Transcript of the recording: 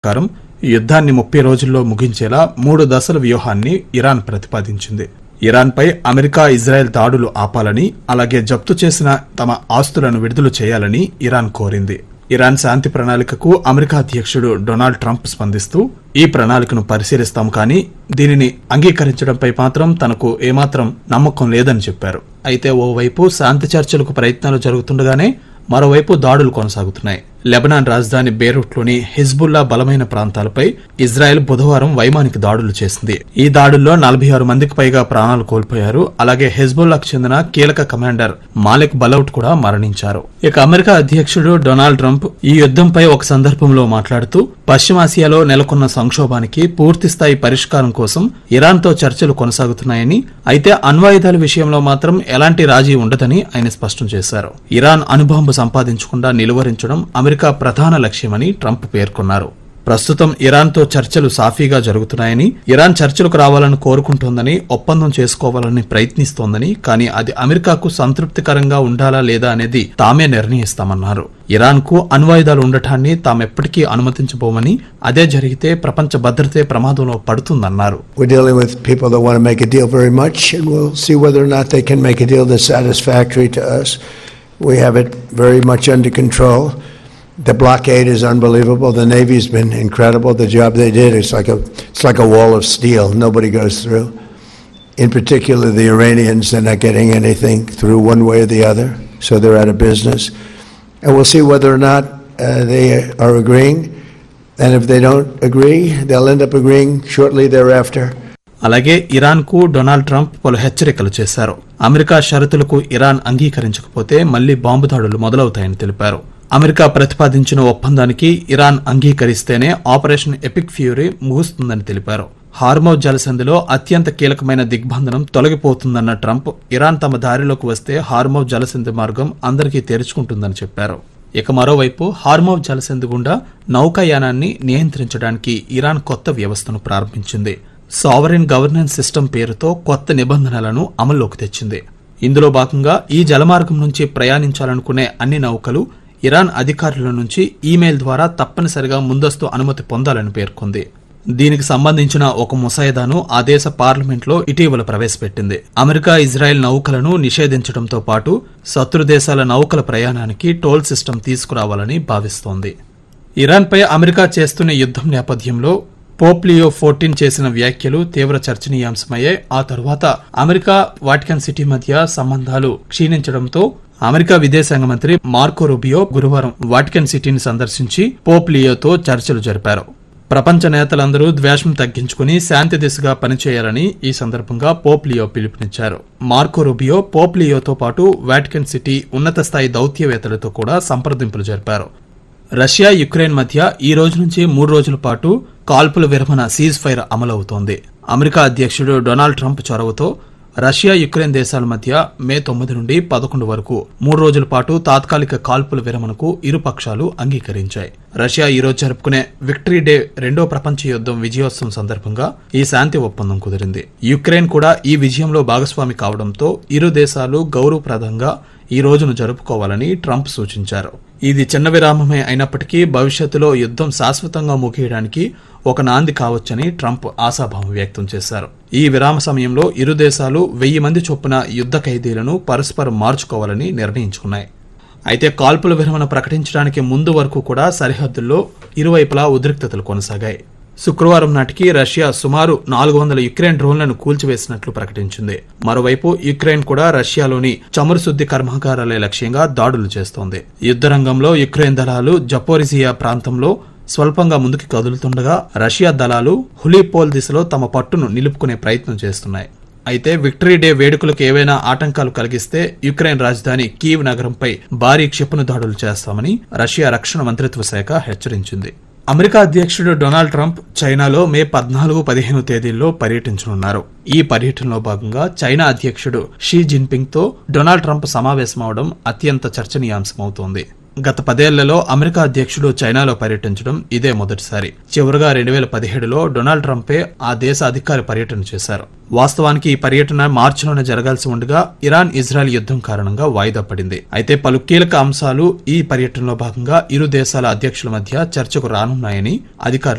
ప్రకారం యుద్ధాన్ని ముప్పై రోజుల్లో ముగించేలా మూడు దశల వ్యూహాన్ని ఇరాన్ ప్రతిపాదించింది ఇరాన్పై అమెరికా ఇజ్రాయెల్ దాడులు ఆపాలని అలాగే జప్తు చేసిన తమ ఆస్తులను విడుదల చేయాలని ఇరాన్ కోరింది ఇరాన్ శాంతి ప్రణాళికకు అమెరికా అధ్యక్షుడు డొనాల్డ్ ట్రంప్ స్పందిస్తూ ఈ ప్రణాళికను పరిశీలిస్తాం కానీ దీనిని అంగీకరించడంపై మాత్రం తనకు ఏమాత్రం నమ్మకం లేదని చెప్పారు అయితే ఓవైపు శాంతి చర్చలకు ప్రయత్నాలు జరుగుతుండగానే మరోవైపు దాడులు కొనసాగుతున్నాయి లెబనాన్ రాజధాని బేరూట్లోని హిజ్బుల్లా బలమైన ప్రాంతాలపై ఇజ్రాయెల్ బుధవారం వైమానిక దాడులు చేసింది ఈ దాడుల్లో నలభై ఆరు మందికి పైగా ప్రాణాలు కోల్పోయారు అలాగే హెజ్బుల్లాకు చెందిన కీలక కమాండర్ మాలిక్ బలౌట్ కూడా మరణించారు ఇక అమెరికా అధ్యక్షుడు డొనాల్డ్ ట్రంప్ ఈ యుద్ధంపై ఒక సందర్భంలో మాట్లాడుతూ పశ్చిమాసియాలో నెలకొన్న సంక్షోభానికి పూర్తిస్థాయి పరిష్కారం కోసం ఇరాన్తో చర్చలు కొనసాగుతున్నాయని అయితే అణ్వాయుధాల విషయంలో మాత్రం ఎలాంటి రాజీ ఉండదని ఆయన స్పష్టం చేశారు ఇరాన్ అణుబాంబు సంపాదించకుండా నిలువరించడం అమెరికా ప్రధాన లక్ష్యమని ట్రంప్ పేర్కొన్నారు ప్రస్తుతం ఇరాన్తో చర్చలు సాఫీగా జరుగుతున్నాయని ఇరాన్ చర్చలకు రావాలని కోరుకుంటోందని ఒప్పందం చేసుకోవాలని ప్రయత్నిస్తోందని కానీ అది అమెరికాకు సంతృప్తికరంగా ఉండాలా లేదా అనేది తామే నిర్ణయిస్తామన్నారు ఇరాన్ కు అణ్వాయుధాలు ఉండటాన్ని తామెప్పటికీ అనుమతించబోమని అదే జరిగితే ప్రపంచ భద్రతే ప్రమాదంలో పడుతుందన్నారు We're dealing with people that want to make a deal very much, and we'll see whether or not they can make a deal that's satisfactory to us. We have it very much under control. The blockade is unbelievable. The Navy's been incredible. The job they did is like a it's like a wall of steel. Nobody goes through. In particular, the Iranians, they're not getting anything through one way or the other, so they're out of business. And we'll see whether or not uh, they are agreeing. And if they don't agree, they'll end up agreeing shortly thereafter. అలాగే Iran కు Donald Trump పలు హెచ్చరికలు చేశారు America షరతులకు Iran అంగీకరించకపోతే మళ్లీ bomb దాడులు మొదలవుతాయని తెలిపారు America ప్రతిపాదించిన ఒప్పందానికి ఇరాన్ అంగీకరిస్తేనే ఆపరేషన్ ఎపిక్ ఫ్యూరీ ముగుస్తుందని తెలిపారు హార్మో జలసంధిలో అత్యంత కీలకమైన దిగ్బంధనం తొలగిపోతుందన్న ట్రంప్ ఇరాన్ తమ దారిలోకి వస్తే హార్మో జలసంధి మార్గం అందరికీ తెరుచుకుంటుందని చెప్పారు ఇక మరోవైపు హార్మోవ్ జలసంధి గుండా నౌకాయానాన్ని నియంత్రించడానికి ఇరాన్ కొత్త వ్యవస్థను ప్రారంభించింది సావరిన్ గవర్నెన్స్ సిస్టమ్ పేరుతో కొత్త నిబంధనలను అమల్లోకి తెచ్చింది ఇందులో భాగంగా ఈ జలమార్గం నుంచి ప్రయాణించాలనుకునే అన్ని నౌకలు ఇరాన్ అధికారుల నుంచి ఈమెయిల్ ద్వారా తప్పనిసరిగా ముందస్తు అనుమతి పొందాలని పేర్కొంది దీనికి సంబంధించిన ఒక ముసాయిదాను ఆ దేశ పార్లమెంట్లో ఇటీవల ప్రవేశపెట్టింది అమెరికా ఇజ్రాయెల్ నౌకలను నిషేధించడంతో పాటు శత్రు దేశాల నౌకల ప్రయాణానికి టోల్ సిస్టమ్ తీసుకురావాలని భావిస్తోంది ఇరాన్పై అమెరికా చేస్తున్న యుద్ధం నేపథ్యంలో పోప్ లియో ఫోర్టీన్ చేసిన వ్యాఖ్యలు తీవ్ర చర్చనీయాంశమయ్యాయి ఆ తరువాత అమెరికా వాటికన్ సిటీ మధ్య సంబంధాలు క్షీణించడంతో అమెరికా విదేశాంగ మంత్రి మార్కో రూబియో గురువారం వాటికన్ సిటీని సందర్శించి పోప్ లియోతో చర్చలు జరిపారు ప్రపంచ నేతలందరూ ద్వేషం తగ్గించుకుని శాంతి దిశగా పనిచేయాలని ఈ సందర్భంగా పోప్ లియో పిలుపునిచ్చారు మార్కో రూబియో పోప్ లియోతో పాటు వాటికన్ సిటీ ఉన్నత స్థాయి దౌత్యవేత్తలతో కూడా సంప్రదింపులు జరిపారు రష్యా యుక్రెయిన్ మధ్య ఈ రోజు నుంచి మూడు రోజుల పాటు కాల్పుల విరమణ సీజ్ ఫైర్ అమలవుతోంది అమెరికా అధ్యక్షుడు డొనాల్డ్ ట్రంప్ చొరవతో రష్యా యుక్రెయిన్ దేశాల మధ్య మే తొమ్మిది నుండి పదకొండు వరకు మూడు రోజుల పాటు తాత్కాలిక కాల్పుల విరమణకు ఇరు పక్షాలు అంగీకరించాయి రష్యా ఈ రోజు జరుపుకునే విక్టరీ డే రెండో ప్రపంచ యుద్ధం విజయోత్సవం సందర్భంగా ఈ శాంతి ఒప్పందం కుదిరింది యుక్రెయిన్ కూడా ఈ విజయంలో భాగస్వామి కావడంతో ఇరు దేశాలు గౌరవప్రదంగా ఈ రోజును జరుపుకోవాలని ట్రంప్ సూచించారు ఇది చిన్న విరామమే అయినప్పటికీ భవిష్యత్తులో యుద్ధం శాశ్వతంగా ముగియడానికి ఒక నాంది కావచ్చని ట్రంప్ ఆశాభావం వ్యక్తం చేశారు ఈ విరామ సమయంలో ఇరు దేశాలు వెయ్యి మంది చొప్పున యుద్ధ ఖైదీలను పరస్పరం మార్చుకోవాలని నిర్ణయించుకున్నాయి అయితే కాల్పుల విరమణ ప్రకటించడానికి ముందు వరకు కూడా సరిహద్దుల్లో ఇరువైపులా ఉద్రిక్తతలు కొనసాగాయి శుక్రవారం నాటికి రష్యా సుమారు నాలుగు వందల యుక్రెయిన్ డ్రోన్లను కూల్చివేసినట్లు ప్రకటించింది మరోవైపు యుక్రెయిన్ కూడా రష్యాలోని చమురు శుద్ధి కర్మాగారాలే లక్ష్యంగా దాడులు చేస్తోంది యుద్ధ రంగంలో యుక్రెయిన్ దళాలు జపోరిజియా ప్రాంతంలో స్వల్పంగా ముందుకు కదులుతుండగా రష్యా దళాలు హులీపోల్ దిశలో తమ పట్టును నిలుపుకునే ప్రయత్నం చేస్తున్నాయి అయితే విక్టరీ డే వేడుకలకు ఏవైనా ఆటంకాలు కలిగిస్తే యుక్రెయిన్ రాజధాని కీవ్ నగరంపై భారీ క్షిపణి దాడులు చేస్తామని రష్యా రక్షణ మంత్రిత్వ శాఖ హెచ్చరించింది అమెరికా అధ్యక్షుడు డొనాల్డ్ ట్రంప్ చైనాలో మే పద్నాలుగు పదిహేను తేదీల్లో పర్యటించనున్నారు ఈ పర్యటనలో భాగంగా చైనా అధ్యక్షుడు షీ జిన్పింగ్ తో డొనాల్డ్ ట్రంప్ సమావేశమవడం అత్యంత చర్చనీయాంశమవుతోంది గత పదేళ్లలో అమెరికా అధ్యక్షుడు చైనాలో పర్యటించడం ఇదే మొదటిసారి చివరగా రెండు వేల పదిహేడులో డొనాల్డ్ ట్రంపే ఆ దేశ అధికారి పర్యటన చేశారు వాస్తవానికి ఈ పర్యటన మార్చిలోనే జరగాల్సి ఉండగా ఇరాన్ ఇజ్రాయెల్ యుద్ధం కారణంగా వాయిదా పడింది అయితే పలు కీలక అంశాలు ఈ పర్యటనలో భాగంగా ఇరు దేశాల అధ్యక్షుల మధ్య చర్చకు రానున్నాయని అధికారులు